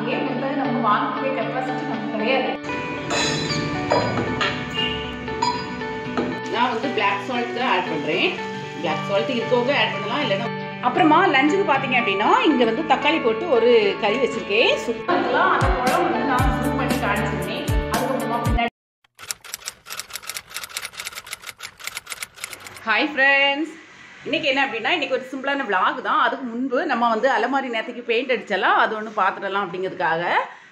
அப்படியே கொடுத்தது நம்ம வாங்கக்கூடிய கெப்பாசிட்டி நமக்கு கிடையாது நான் வந்து பிளாக் சால்ட் தான் ஆட் பண்ணுறேன் பிளாக் சால்ட் இருக்கவங்க ஆட் பண்ணலாம் இல்லைன்னா அப்புறமா லஞ்சுக்கு பார்த்தீங்க அப்படின்னா இங்கே வந்து தக்காளி போட்டு ஒரு கறி வச்சிருக்கேன் சூப்பராக அந்த குழம்பு வந்து நான் சூப் பண்ணி காணிச்சிருந்தேன் அதுக்கப்புறமா பின்னாடி ஹாய் ஃப்ரெண்ட்ஸ் இன்னைக்கு என்ன அப்படின்னா இன்னைக்கு ஒரு சிம்பிளான vlog தான் அதுக்கு முன்பு நம்ம வந்து அலமாரி நேரத்துக்கு பெயிண்ட் அடிச்சலாம் அது ஒன்று பார்த்துடலாம் அப்படிங்கிறதுக்காக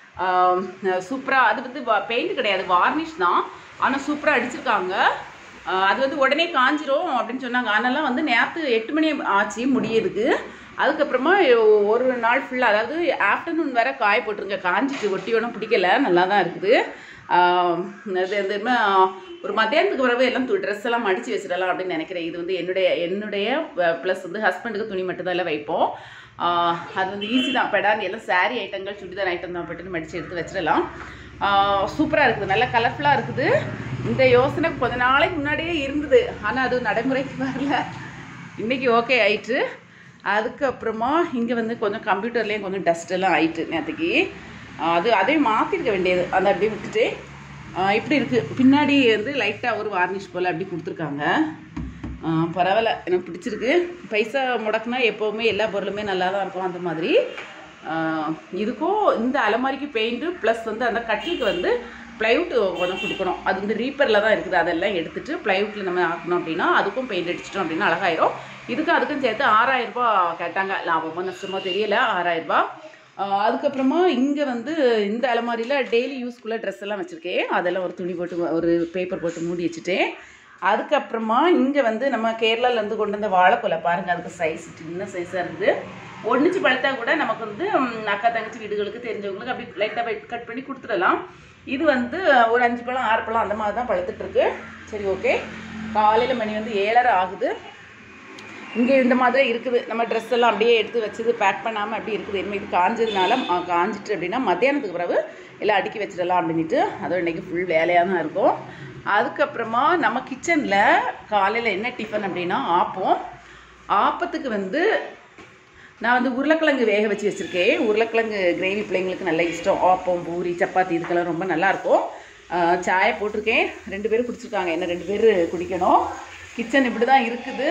சூப்பராக அது வந்து பெயிண்ட் கிடையாது வார்னிஷ் தான் ஆனால் சூப்பராக அடிச்சிருக்காங்க ஆஹ் அது வந்து உடனே காஞ்சிரும் அப்படின்னு சொன்னாங்க ஆனாலும் வந்து நேற்று எட்டு மணி ஆச்சு முடியதுக்கு அதுக்கப்புறமா ஒரு நாள் ஃபுல்லாக அதாவது ஆஃப்டர்நூன் வரை காய போட்டிருங்க காஞ்சிட்டு ஒட்டி ஒன்றும் பிடிக்கல நல்லா தான் இருக்குது ஆஹ் அது வந்து என்ன, ஒரு மத்தியானத்துக்கு பிறகு எல்லாம் ட்ரெஸ் எல்லாம் மடித்து வச்சிடலாம் அப்படின்னு நினைக்கிறேன் இது வந்து என்னுடைய என்னுடைய ப்ளஸ் வந்து ஹஸ்பண்டுக்கு துணி மட்டும் தான் எல்லாம் வைப்போம் ஆஹ் அது வந்து ஈஸி தான் பெடான் எல்லாம் saree ஐட்டங்கள் சுடிதார் ஐட்டம் தான் பட்டு மடித்து எடுத்து வச்சிடலாம் சூப்பராக இருக்குது நல்லா கலர்ஃபுல்லாக இருக்குது இந்த யோசனை கொஞ்ச நாளைக்கு முன்னாடியே இருந்தது ஆனால் அது நடைமுறைக்கு வரல இன்னைக்கு ஓகே ஆயிட்டு அதுக்கப்புறமா இங்கே வந்து கொஞ்சம் கம்ப்யூட்டர்லேயும் கொஞ்சம் டஸ்ட் எல்லாம் ஆயிட்டு நேற்றுக்கு அது அதையும் மாற்றிருக்க வேண்டியது அதை அப்படியே விட்டுட்டு ஆஹ் இப்படி இருக்குது பின்னாடி வந்து லைட்டாக ஒரு வார்னிஷ் போல் அப்படி கொடுத்துருக்காங்க ஆஹ் பரவாயில்ல எனக்கு பிடிச்சிருக்கு பைசா முடக்குனா எப்போவுமே எல்லா பொருளுமே நல்லா தான் இருக்கும் அந்த மாதிரி ஆஹ் இதுக்கும் இந்த அலமாரிக்கு பெயிண்ட்டு ப்ளஸ் வந்து அந்த கட்டிலுக்கு வந்து ப்ளைவுட் கொஞ்சம் கொடுக்கணும் அது வந்து ரீப்பரில் தான் இருக்குது அதெல்லாம் எடுத்துட்டு ப்ளைவுட்டில் நம்ம ஆக்கணும் அப்படின்னா அதுக்கும் பெயிண்ட் அடிச்சிட்டோம் அப்படின்னா அழகாயிரும் இதுக்கும் அதுக்கும் சேர்த்து ஆறாயிரம் ரூபாய் கேட்டாங்க லாபமோ நஷ்டமோ தெரியல ஆறாயிரம் ரூபாய் ஆஹ் அதுக்கப்புறமா இங்கே வந்து இந்த அலமாரியில் டெய்லி யூஸ்க்குள்ள ட்ரெஸ் எல்லாம் வச்சுருக்கேன் அதெல்லாம் ஒரு துணி போட்டு ஒரு பேப்பர் போட்டு மூடி வச்சுட்டேன் அதுக்கப்புறமா இங்கே வந்து நம்ம கேரளாலேருந்து கொண்டு வந்த வாழைக்கொலை பாருங்கள் அதுக்கு சைஸ் சின்ன சைஸாக இருக்குது ஒன்றுச்சு பழுத்தா கூட நமக்கு வந்து ம், அக்கா தங்கச்சி வீடுகளுக்கு தெரிஞ்சவங்களுக்கு அப்படி லைட்டாக கட் பண்ணி கொடுத்துடலாம் இது வந்து ஒரு அஞ்சு பழம் ஆறு பழம் அந்த மாதிரி தான் பழுத்துட்டு இருக்கு சரி ஓகே காலையில் மணி வந்து ஏழரை ஆகுது இங்கே இந்த மாதிரி இருக்குது நம்ம ட்ரெஸ் எல்லாம் அப்படியே எடுத்து வச்சது பேக் பண்ணாமல் அப்படி இருக்குது இனிமேல் இது காஞ்சதுனால ஆ, காஞ்சிட்டு அப்படின்னா மத்தியானத்துக்கு பிறகு எல்லாம் அடுக்கி வச்சிடலாம் அப்படின்ட்டு அதுவும் இன்றைக்கி ஃபுல் வேலையாக தான் இருக்கும் அதுக்கப்புறமா நம்ம கிச்சனில் காலையில் என்ன டிஃபன் அப்படின்னா ஆப்பம் ஆப்பத்துக்கு வந்து நான் வந்து உருளைக்கிழங்கு வேக வச்சு வச்சுருக்கேன் உருளைக்கிழங்கு கிரேவி பிள்ளைங்களுக்கு நல்ல இஷ்டம் ஆப்பம் பூரி சப்பாத்தி இதுக்கெல்லாம் ரொம்ப நல்லாயிருக்கும் சாயை போட்டிருக்கேன் ரெண்டு பேரும் குடிச்சிருக்காங்க என்ன ரெண்டு பேர் குடிக்கணும் கிச்சன் இப்படி தான் இருக்குது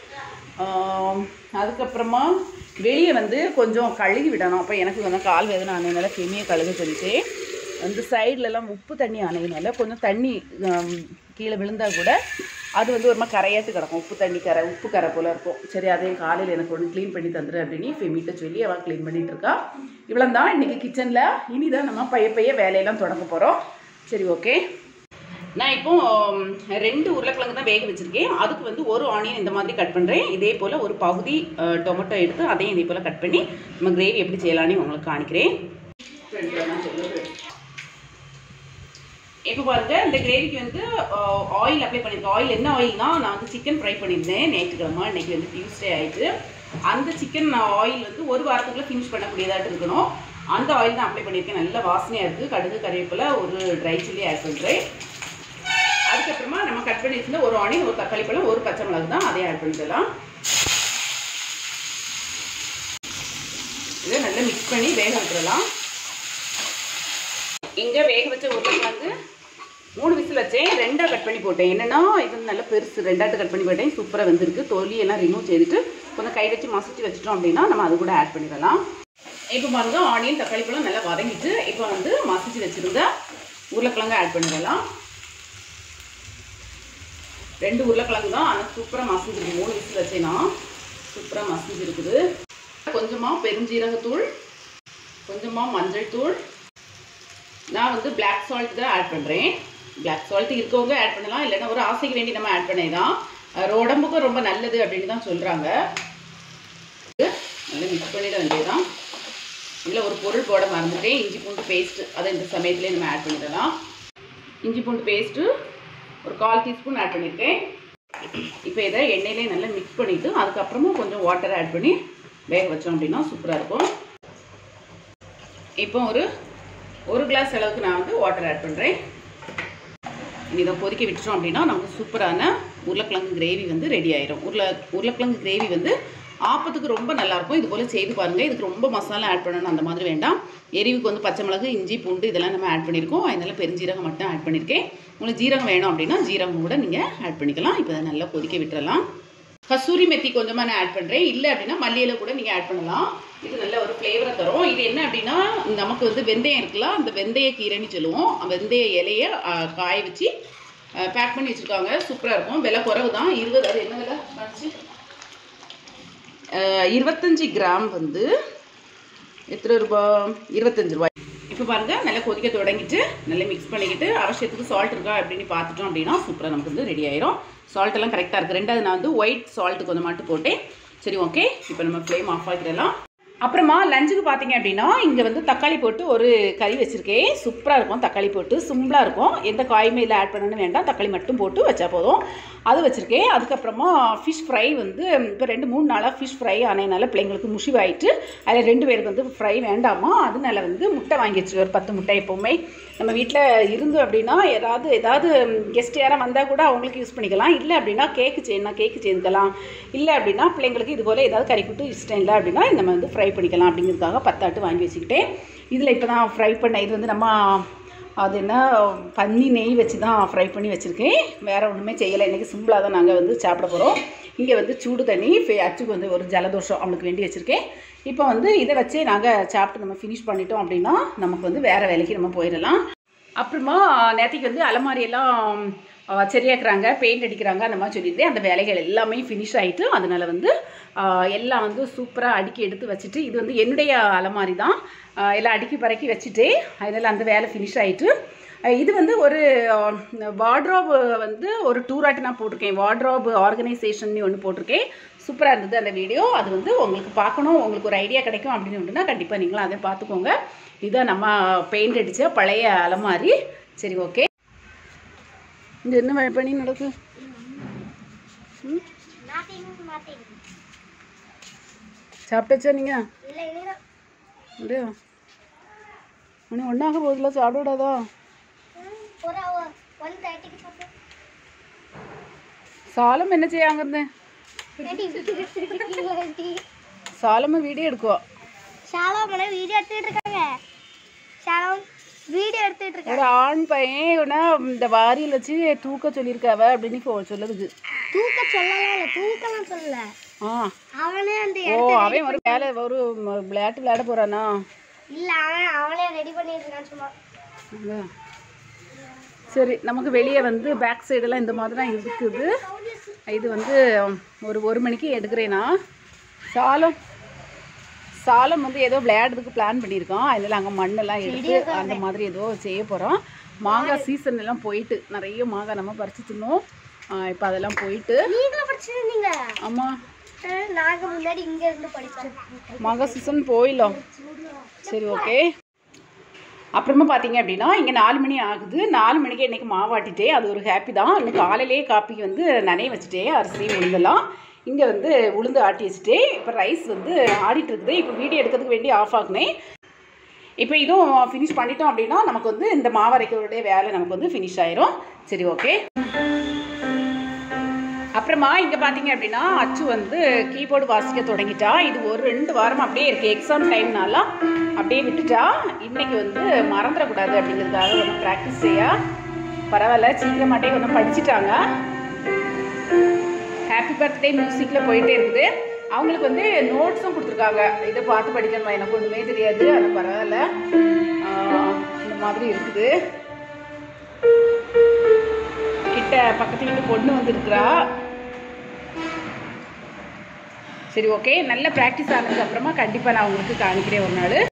ஆம், அதுக்கப்புறமா வெளியே வந்து கொஞ்சம் கழுகி விடணும் அப்போ எனக்கு கொஞ்சம் கால் வேதனை ஆனதுனால கெமியை கழுக சொல்லிட்டு அந்த சைட்லலாம் உப்பு தண்ணி ஆனதுனால கொஞ்சம் தண்ணி ஆம், கீழே விழுந்தா கூட அது வந்து ஒரு மாதிரி கரையாட்டு கிடக்கும் உப்பு தண்ணி கரை உப்பு கரை போல் இருக்கும் சரி அதையும் காலையில் எனக்கு ஒன்று க்ளீன் பண்ணி தந்துரு அப்படின்னு ஃபெமிட்ட சொல்லி அவள் க்ளீன் பண்ணிட்டு இருக்கா இவ்வளோ தான் இன்றைக்கி கிச்சனில் இனிதான் நம்ம பைய பைய வேலையெல்லாம் தொடங்க போகிறோம் சரி ஓகே நான் இப்போ ம், ரெண்டு உருளைக்கிழங்கு தான் வேக வச்சிருக்கேன் அதுக்கு வந்து ஒரு ஆனியன் இந்த மாதிரி கட் பண்ணுறேன் இதே போல் ஒரு பகுதி அஹ், டொமேட்டோ எடுத்து அதையும் இதே போல் கட் பண்ணி நம்ம கிரேவி எப்படி செய்யலாம்னு உங்களுக்கு காணிக்கிறேன் இப்போ பாருங்க இந்த கிரேவிக்கு வந்து ஆயில் அப்ளை பண்ணியிருக்கேன் ஆயில் என்ன ஆயில்னா நான் வந்து சிக்கன் ஃப்ரை பண்ணியிருந்தேன் நேற்றுக்கிழமை இன்னைக்கு வந்து டியூஸ்டே ஆயிட்டு அந்த சிக்கன் ஆயில் வந்து ஒரு வாரத்துக்குள்ள ஃபினிஷ் பண்ணக்கூடியதாட்டு இருக்கணும் அந்த ஆயில் தான் அப்ளை பண்ணியிருக்கேன் நல்ல வாசனையாக இருக்குது கடுகு கறிவேப்பிலை ஒரு ட்ரை சில்லி ஆட் பண்ணுறேன் அதுக்கப்புறமா நம்ம கட் பண்ணி வச்சிருந்த ஒரு ஆனியன் ஒரு தக்காளி பழம் ஒரு பச்சை மிளகு தான் அதையும் ஆட் பண்ணிக்கலாம் இதை நல்லா மிக்ஸ் பண்ணி வேக விட்டுறலாம் இங்கே வேக வச்ச உருளைக்கிழங்கு மூணு விசில் வச்சேன் ரெண்டாக கட் பண்ணி போட்டேன் என்னென்னா இது வந்து நல்லா பெருசு ரெண்டாட்டு கட் பண்ணி போட்டேன் சூப்பராக வெந்திருக்கு தொலி எல்லாம் ரிமூவ் செய்துட்டு கொஞ்சம் கை வச்சு மசிச்சு வச்சிட்டோம் அப்படின்னா நம்ம அது கூட ஆட் பண்ணிடலாம் இப்போ பாருங்க ஆனியன் தக்காளி பழம் நல்லா வதங்கிட்டு இப்போ வந்து மசிச்சு வச்சிருந்த உருளைக்கிழங்கு ஆட் பண்ணிடலாம் ரெண்டு உருளைக்கிழங்கு தான் ஆனால் சூப்பராக மசிஞ்சிருக்கு மூணு விசில் வச்சேன்னா சூப்பராக மசிஞ்சிருக்குது கொஞ்சமாக பெருஞ்சீரகத்தூள் கொஞ்சமாக மஞ்சள் தூள் நான் வந்து Black salt தான் ஆட் பண்ணுறேன் Black salt இருக்கவங்க ஆட் பண்ணலாம் இல்லைன்னா ஒரு ஆசைக்கு வேண்டி நம்ம ஆட் பண்ணே தான் அது உடம்புக்கும் ரொம்ப நல்லது அப்படின்னு தான் சொல்கிறாங்க நல்லா மிக்ஸ் பண்ணிட வேண்டியதுதான் இதில் ஒரு பொருள் போட மறந்துட்டேன் இஞ்சி பூண்டு பேஸ்ட்டு அதை இந்த சமயத்துலேயே நம்ம ஆட் பண்ணிடலாம் இஞ்சி பூண்டு பேஸ்ட்டு ஒரு கால் டீஸ்பூன் ஆட் பண்ணியிருக்கேன் இப்போ இதை எண்ணெயிலே நல்லா மிக்ஸ் பண்ணிவிட்டு அதுக்கப்புறமா கொஞ்சம் வாட்டர் ஆட் பண்ணி வேக வச்சோம் அப்படின்னா சூப்பராக இருக்கும் இப்போ ஒரு ஒரு கிளாஸ் அளவுக்கு நான் வந்து வாட்டர் ஆட் பண்ணுறேன் இனி இதை கொதிக்க விட்டுட்டோம் அப்படின்னா நமக்கு சூப்பரான உருளைக்கிழங்கு கிரேவி வந்து ரெடி ஆயிரும் உருளை உருளைக்கிழங்கு கிரேவி வந்து ஆப்பத்துக்கு ரொம்ப நல்லாயிருக்கும் இது போல் செய்து பாருங்கள் இதுக்கு ரொம்ப மசாலா ஆட் பண்ணணும் அந்த மாதிரி வேண்டாம் எரிவுக்கு வந்து பச்சை மிளகு இஞ்சி பூண்டு இதெல்லாம் நம்ம ஆட் பண்ணியிருக்கோம் அதனால பெருஞ்சீரகம் மட்டும் ஆட் பண்ணியிருக்கேன் உங்களுக்கு ஜீரகம் வேணும் அப்படின்னா ஜீரகம் கூட நீங்கள் ஆட் பண்ணிக்கலாம் இப்போ இதை நல்லா கொதிக்க விட்டுறலாம் கசூரி மெத்தி கொஞ்சமாக நான் ஆட் பண்ணுறேன் இல்லை அப்படின்னா மல்லியில கூட நீங்கள் ஆட் பண்ணலாம் இது நல்ல ஒரு ஃப்ளேவரை தரும் இது என்ன அப்படின்னா நமக்கு வந்து வெந்தயம் இருக்குல்ல அந்த வெந்தய கீரைன்னு சொல்லுவோம் வெந்தய இலையை அஹ், காய வச்சு பேக் பண்ணி வச்சுருக்காங்க சூப்பராக இருக்கும் விலை குறைவு தான் இருபது அது என்ன விலை காமிச்சு அஹ், இருபத்தஞ்சி கிராம் வந்து எத்தனை ரூபாய் இருபத்தஞ்சு ரூபாய் இப்போ பாருங்க நல்லா கொதிக்க தொடங்கிட்டு நல்லா மிக்ஸ் பண்ணிக்கிட்டு அவசியத்துக்கு சால்ட் இருக்கா அப்படின்னு பார்த்துட்டோம் அப்படின்னா சூப்பராக நமக்கு வந்து ரெடி ஆயிரும் சால்ட் எல்லாம் கரெக்டாக இருக்குது ரெண்டாவது நான் வந்து ஒயிட் சால்ட் கொஞ்சம் மட்டும் போட்டேன் சரி ஓகே இப்போ நம்ம ஃப்ளேம் ஆஃப் ஆக்கிடலாம் அப்புறமா லஞ்சுக்கு பார்த்தீங்க அப்படின்னா இங்கே வந்து தக்காளி போட்டு ஒரு கறி வச்சுருக்கேன் சூப்பராக இருக்கும் தக்காளி போட்டு சிம்பிளாக இருக்கும் எந்த காயுமே இல்லை ஆட் பண்ணணும் வேண்டாம் தக்காளி மட்டும் போட்டு வச்சா போதும் அது வச்சுருக்கேன் அதுக்கப்புறமா ஃபிஷ் ஃப்ரை வந்து இப்போ ரெண்டு மூணு நாளாக ஃபிஷ் ஃப்ரை ஆனதுனால பிள்ளைங்களுக்கு முஷிவாயிட்டு அதில் ரெண்டு பேருக்கு வந்து ஃப்ரை வேண்டாமா அதனால வந்து முட்டை வாங்கி வச்சுருவேன் ஒரு பத்து முட்டை எப்போவுமே நம்ம வீட்டில் இருந்து அப்படின்னா ஏதாவது ஏதாவது கெஸ்ட் யாரும் வந்தால் கூட அவங்களுக்கு யூஸ் பண்ணிக்கலாம் இல்லை அப்படின்னா கேக்கு செய்யணும் கேக்கு செய்துக்கலாம் இல்லை அப்படின்னா பிள்ளைங்களுக்கு இது போல் ஏதாவது கறி கூட்டு இஷ்டம் இல்லை அப்படின்னா நம்ம வந்து ஃப்ரை பண்ணிக்கலாம் அப்படிங்கிறதுக்காக பத்தாட்டு வாங்கி வச்சுக்கிட்டேன் இதில் இப்போ தான் ஃப்ரை பண்ண இது வந்து நம்ம அது என்ன பன்னி நெய் வச்சு தான் ஃப்ரை பண்ணி வச்சுருக்கேன் வேறு ஒன்றுமே செய்யலை இன்றைக்கி சிம்பிளாக தான் நாங்கள் வந்து சாப்பிட போகிறோம் இங்கே வந்து சூடு தண்ணி ஃபே- அச்சுக்கு வந்து ஒரு ஜலதோஷம் அவனுக்கு வேண்டி வச்சுருக்கேன் இப்போ வந்து இதை வச்சே நாங்கள் சாப்பிட்டு நம்ம ஃபினிஷ் பண்ணிட்டோம் அப்படின்னா நமக்கு வந்து வேறு வேலைக்கு நம்ம போயிடலாம் அப்புறமா நேற்றுக்கு வந்து அலமாரியெல்லாம் அஹ், சரியாக்குறாங்க பெயிண்ட் அடிக்கிறாங்க அந்த மாதிரி சொல்லியிருந்தேன் அந்த வேலைகள் எல்லாமே ஃபினிஷ் ஆகிட்டு அதனால் வந்து அஹ், எல்லாம் வந்து சூப்பராக அடுக்கி எடுத்து வச்சுட்டு இது வந்து என்னுடைய அலமாரி தான் அஹ், எல்லாம் அடுக்கி பறக்கி வச்சுட்டு அதனால் அந்த வேலை ஃபினிஷ் ஆகிட்டு அஹ், இது வந்து ஒரு வார்ட்ரோப் வந்து ஒரு டூராட்டு நான் போட்டிருக்கேன் வார்ட்ரோப் ஆர்கனைசேஷன் ஒன்று போட்டிருக்கேன் சூப்பராக இருந்தது அந்த வீடியோ அது வந்து உங்களுக்கு பார்க்கணும் உங்களுக்கு ஒரு ஐடியா கிடைக்கும் அப்படின்னு அப்படின்னா கண்டிப்பாக நீங்களும் அதை பார்த்துக்கோங்க இதான் நம்ம பெயிண்ட் அடித்த பழைய அலமாரி சரி ஓகே இங்கே என்ன வே- பணி நடக்கு Nothing, nothing. சாப்பிட்டாச்சா நீங்கள் இல்ல இல்ல அப்படியா மணி ஒன்றாக போகுதுல சாப்பிட விடாதா ஒரு ஒன் தேர்ட்டிக்கு சாப்பிட்டேன் சாலம் என்ன செய்ய அங்கேருந்து சாலம வீடியோ எடுக்குவா ஷாலா மன வீடியோ எடுத்துட்டு இருக்காங்க ஷாலா வீடியோ எடுத்துட்டு இருக்காங்க ஒரு ஆண் பையன் இவனை இந்த வாரியில் வச்சு தூக்க சொல்லியிருக்காவ அப்படின்னு இப்போ சொல்லுதுக்கு தூக்க சொல்லலாம் இல்ல தூக்கலாம் சொல்லல ஆ அவனே அந்த ஓ அவன் ஒரு வேலை ஒரு ம- விளையாட்டு விளையாட போகிறானா இல்ல அவன் அவனே ரெடி பண்ணிட்டு இருக்கான் சும்மா அதான். சரி நமக்கு வெளியே வந்து பேக் சைடெல்லாம் இந்த மாதிரி தான் இருக்குது இது வந்து ஒரு ஒரு மணிக்கு எடுக்கிறேன்னா சாலம் சாலம் வந்து ஏதோ விளையாடுறதுக்கு பிளான் பண்ணியிருக்கோம் அதில் அங்கே மண்ணெல்லாம் எடுத்து அந்த மாதிரி ஏதோ செய்ய போகிறோம் மாங்காய் சீசன் எல்லாம் போயிட்டு நிறைய மாங்காய் நம்ம பறிச்சு தின்னோம் இப்போ அதெல்லாம் போயிட்டு நீங்களும் படிச்சிருந்தீங்க ஆமாம் நாங்க முன்னாடி இங்க இருந்து படிச்சோம் மாங்காய் சீசன் போயிடலாம் சரி ஓகே அப்புறமா பார்த்தீங்க அப்படின்னா இங்கே நாலு மணி ஆகுது நாலு மணிக்கு இன்றைக்கி மாவாட்டிட்டே அது ஒரு ஹாப்பி தான் இன்னும் காலையிலேயே காப்பிக்கு வந்து நனைய வச்சுட்டே அரிசி உளுந்தெல்லாம் இங்கே வந்து உளுந்து ஆட்டி வச்சுட்டே இப்போ ரைஸ் வந்து ஆடிட்டு இருக்குது இப்போ வீடியோ எடுக்கிறதுக்கு வேண்டி ஆஃப் ஆகுனேன் இப்போ இதுவும் ஃபினிஷ் பண்ணிட்டோம் அப்படின்னா நமக்கு வந்து இந்த மாவரைக்கிறோடைய வேலை நமக்கு வந்து ஃபினிஷ் ஆயிரும் சரி ஓகே அப்புறமா இங்கே பார்த்தீங்க அப்படின்னா அச்சு வந்து கீபோர்டு வாசிக்க தொடங்கிட்டா இது ஒரு ரெண்டு வாரம் அப்படியே இருக்கு எக்ஸாம் டைம்னால அப்படியே விட்டுட்டா இன்னைக்கு வந்து மறந்துடக்கூடாது அப்படிங்கிறதுக்காக ஒன்றும் ப்ராக்டிஸ் செய்ய பரவாயில்ல சீக்கிரமாட்டே ஒன்றும் படிச்சிட்டாங்க ஹாப்பி பர்த்டே மியூசிக்கில் போயிட்டே இருக்குது அவங்களுக்கு வந்து நோட்ஸும் கொடுத்துருக்காங்க இதை பார்த்து படிக்கணுமா எனக்கு ஒன்றுமே தெரியாது அது பரவாயில்ல ஆஹ் இந்த மாதிரி இருக்குது கிட்ட பக்கத்து வீட்டு பொண்ணு வந்துருக்குறா சரி ஓகே நல்ல ப்ராக்டிஸ் ஆனதுக்கு அப்புறமா கண்டிப்பாக நான் உங்களுக்கு காணிக்கிறேன் ஒரு நாள்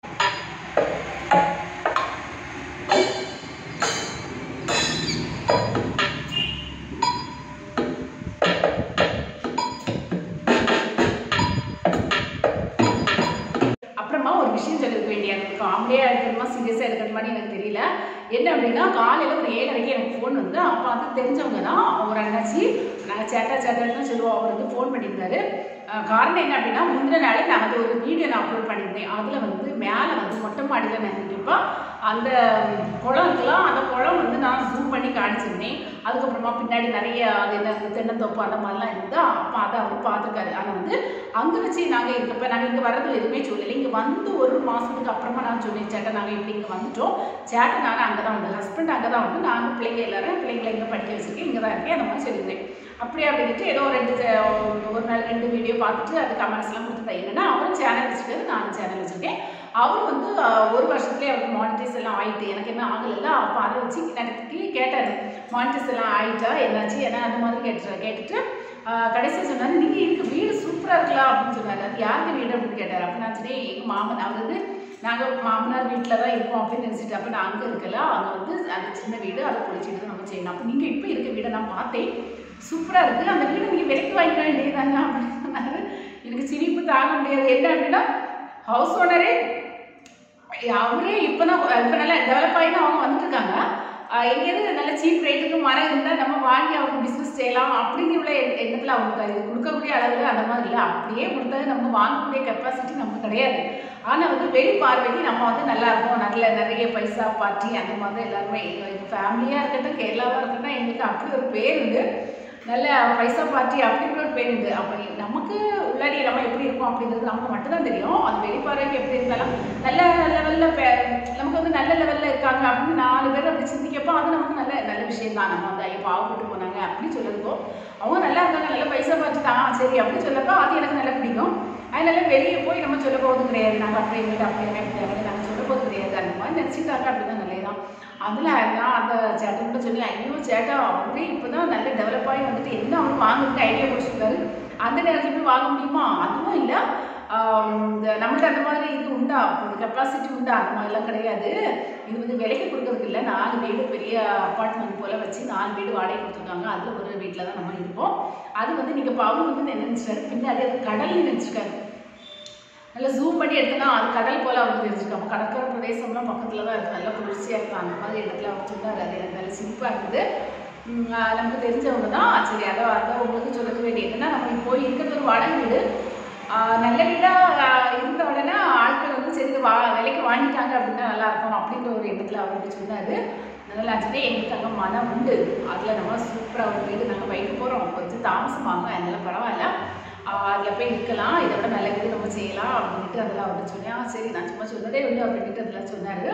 அப்புறமா ஒரு விஷயம் சொல்லிருக்க வேண்டிய எனக்கு காமெடியாக எடுக்கணுமா சீரியஸாக எடுக்கணுமான்னு எனக்கு தெரியல என்ன அப்படின்னா காலையில் ஒரு ஏழரைக்கு எனக்கு ஃபோன் வந்து அப்போ வந்து தெரிஞ்சவங்க தான் ஒரு அண்ணாச்சி நாங்கள் சேட்டா சேட்டான்னு சொல்லுவோம் அவர் வந்து ஃபோன் பண்ணியிருந்தாரு அஹ் காரணம் என்ன அப்படின்னா முந்தின நாளே நான் வந்து ஒரு வீடியோ நான் அப்லோட் பண்ணியிருந்தேன் அதில் வந்து மேலே வந்து மொட்டை மாடியில் நினைக்கிறப்ப அந்த குளம் இருக்கலாம் அந்த குளம் வந்து நான் ஜூம் பண்ணி காணிச்சிருந்தேன் அதுக்கப்புறமா பின்னாடி நிறைய அது என்ன இந்த தென்னந்தோப்பு அந்த மாதிரிலாம் இருந்தா அப்போ அதை அவர் பார்த்துருக்காரு ஆனால் வந்து அங்கே வச்சு நாங்கள் இருக்கப்ப நாங்கள் இங்கே வரது எதுவுமே சொல்லலை இங்கே வந்து ஒரு மாதத்துக்கு அப்புறமா நான் சொன்னேன் சேட்டை நாங்கள் இப்படி இங்கே வந்துட்டோம் சேட்டை நாங்கள் அங்கே தான் வந்து ஹஸ்பண்ட் அங்கே தான் வந்து நாங்கள் பிள்ளைங்க எல்லாரும் பிள்ளைங்களை இங்கே படிக்க வச்சிருக்கேன் இங்கே தான் இருக்கேன் அந்த மாதிரி சொல்லியிருந்தேன் அப்படியே அப்படின்ட்டு ஏதோ ஒரு ரெண்டு சே- ஒரு நாள் ரெண்டு வீடியோ பார்த்துட்டு அது கமெண்ட்ஸ்லாம் கொடுத்துட்டேன் என்னன்னா அவரும் சேனல் வச்சுருக்காரு நானும் சேனல் வச்சுருக்கேன் அவர் வந்து அஹ், ஒரு வருஷத்துலேயே அவருக்கு மானிட்டைஸ் எல்லாம் ஆயிட்டு எனக்கு என்ன ஆகலைல்ல அப்போ அதை வச்சு எனக்கு கேட்டார் மானிட்டைஸ் எல்லாம் ஆயிட்டா என்னாச்சு ஏன்னா அந்த மாதிரி கேட்டு கேட்டுட்டு கடைசியாக சொன்னார் நீங்கள் இருக்கு வீடு சூப்பராக இருக்கலாம் அப்படின்னு சொன்னார் அது யாருக்கு வீடு அப்படின்னு கேட்டார் அப்போ நான் சொன்னேன் எங்கள் மாமன் அவர் வந்து நாங்கள் மாமனார் வீட்டில் தான் இருக்கோம் அப்படின்னு நினச்சிட்டு அப்போ நான் அங்கே இருக்கல அங்கே வந்து அந்த சின்ன வீடு அதை பொழிச்சிட்டு நம்ம செய்யணும் அப்போ நீங்கள் இப்போ இருக்க வீடை நான் பார்த்தேன் சூப்பராக இருக்குது அந்த வீடு நீங்கள் விலைக்கு வாங்கிக்க வேண்டியதாங்க அப்படின்னு சொன்னார் எனக்கு சிரிப்பு தாங்க முடியாது என்ன அப்படின்னா ஹவுஸ் ஓனரே அவரே இப்போ தான் இப்போ நல்லா டெவலப் ஆகி தான் அவங்க வந்துட்டு இருக்காங்க ஆஹ் எங்கேயாவது நல்ல சீப் ரேட்டுக்கு மரம் இருந்தால் நம்ம வாங்கி அவங்க பிஸ்னஸ் செய்யலாம் அப்படிங்கிற உள்ள எண்ண- எண்ணத்தில் அவங்க இது கொடுக்கக்கூடிய அளவில் அந்த மாதிரி இல்லை அப்படியே கொடுத்தது நம்ம வாங்கக்கூடிய கெப்பாசிட்டி நமக்கு கிடையாது ஆனால் வந்து வெளி பார்வைக்கு நம்ம வந்து நல்லா இருக்கும் நல்ல நிறைய பைசா பார்ட்டி அந்த மாதிரி எல்லாருமே எங்கள் ஃபேமிலியாக இருக்கட்டும் கேரளாவாக இருக்கட்டும் எங்களுக்கு அப்படி ஒரு பேர் உண்டு நல்ல பைசா பார்ட்டி அப்படிங்கிற ஒரு பேர் உண்டு அப்போ நமக்கு உள்ளாடி நம்ம எப்படி இருக்கோம் அப்படிங்கிறது நமக்கு மட்டும்தான் தெரியும் அது வெளிப்பார்வைக்கு எப்படி இருந்தாலும் நல்ல லெவலில் நமக்கு வந்து நல்ல லெவலில் இருக்காங்க அப்படின்னு நாலு பேர் அப்படி சிந்திக்கப்போ அது நமக்கு நல்ல நல்ல விஷயம் தான் நம்ம வந்து ஐயோ பாவப்பட்டு போனாங்க அப்படி சொல்லதுக்கோ அவங்க நல்லா இருக்காங்க நல்ல பைசா பார்த்து தான் சரி அப்படின்னு சொல்லப்போ அது எனக்கு நல்லா பிடிக்கும் அதனால வெளியே போய் நம்ம சொல்ல போகிறது கிடையாது நாங்கள் அப்படி எங்கிட்ட அப்படி எங்கிட்ட நாங்கள் சொல்ல போகிறது கிடையாது அந்த மாதிரி நினச்சிட்டாங்க அப்படிதான் நல்லதுதான் அதில் நான் அந்த சேட்டன்கிட்ட சொல்லி ஐயோ சேட்டா அவரே இப்போ தான் நல்ல டெவலப் ஆகி வந்துட்டு என்ன அவர் வாங்குறதுக்கு ஐடியா கொடுத்துருக்காரு அந்த நேரத்தில் போய் வாங்க முடியுமா அதுவும் இல்லை இந்த நம்மள்ட்ட அந்த மாதிரி இது உண்டா கெப்பாசிட்டி உண்டா அந்த மாதிரிலாம் கிடையாது இது வந்து விலைக்கு கொடுக்கறதுக்கு இல்லை நாலு வீடு பெரிய அப்பார்ட்மெண்ட் போல் வச்சு நாலு வீடு வாடகை கொடுத்துருக்காங்க அதில் ஒரு வீட்டில் தான் நம்ம இருப்போம் அது வந்து நீங்கள் பவுன் வந்து என்ன நினச்சிட்டாரு பின்னாடி அது கடல்னு நினச்சிருக்காரு நல்லா ஜூம் பண்ணி எடுத்தனா அது கடல் போல் அவங்க தெரிஞ்சுக்காம கடற்கரை பிரதேசம்லாம் பக்கத்தில் தான் இருக்குது நல்லா குளிர்ச்சியாக இருக்கும் அந்த மாதிரி இடத்துல அவர் சொன்னார் அது எனக்கு நல்ல சிரிப்பாக இருந்தது உம், ஆஹ் நமக்கு தெரிஞ்சவங்க தான் சரி அதை அதை உங்களுக்கு சொல்ல வேண்டியது என்னன்னா நம்ம இப்போ இருக்கிறது ஒரு வாடகை வீடு ஆஹ் நல்ல வீடாக இருந்த உடனே ஆட்கள் வந்து சரி இது வா விலைக்கு வாங்கிட்டாங்க அப்படின்னா நல்லா இருக்கும் அப்படின்ற ஒரு எண்ணத்தில் அவர் வந்து சொன்னார் அதனால் ஆச்சுன்னா எங்களுக்கு அங்கே மனம் உண்டு அதில் நம்ம சூப்பராக ஒரு வீடு நாங்கள் வைக்க போகிறோம் கொஞ்சம் தாமசமாகும் அதனால பரவாயில்ல அதில் போய் இருக்கலாம் இதை விட நல்ல வீடு நம்ம செய்யலாம் அப்படின்ட்டு அதில் அவர் சொன்னேன் "ஆ, சரி நான் சும்மா சொன்னதே உண்டு அப்படின்ட்டு அதில் சொன்னார்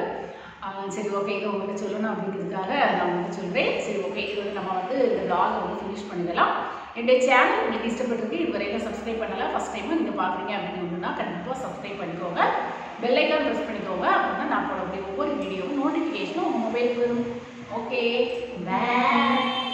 சரி ஓகே இதை உங்கள்கிட்ட சொல்லணும் அப்படிங்கிறதுக்காக நான் வந்து சொல்கிறேன் சரி ஓகே இது வந்து நம்ம வந்து இந்த ப்ளாகை வந்து ஃபினிஷ் பண்ணிடலாம் என்னுடைய சேனல் உங்களுக்கு இஷ்டப்பட்டிருக்கு இது வரைக்கும் சப்ஸ்கிரைப் பண்ணல ஃபஸ்ட் டைமாக நீங்கள் பார்க்குறீங்க அப்படின்னு கண்டிப்பாக சப்ஸ்கிரைப் பண்ணிக்கோங்க பெல் ஐக்கான் ப்ரெஸ் பண்ணிக்கோங்க அப்படின்னா நான் போடக்கூடிய ஒவ்வொரு வீடியோவும் நோட்டிஃபிகேஷனும் உங்கள் மொபைலுக்கு வரும் ஓகே பாய்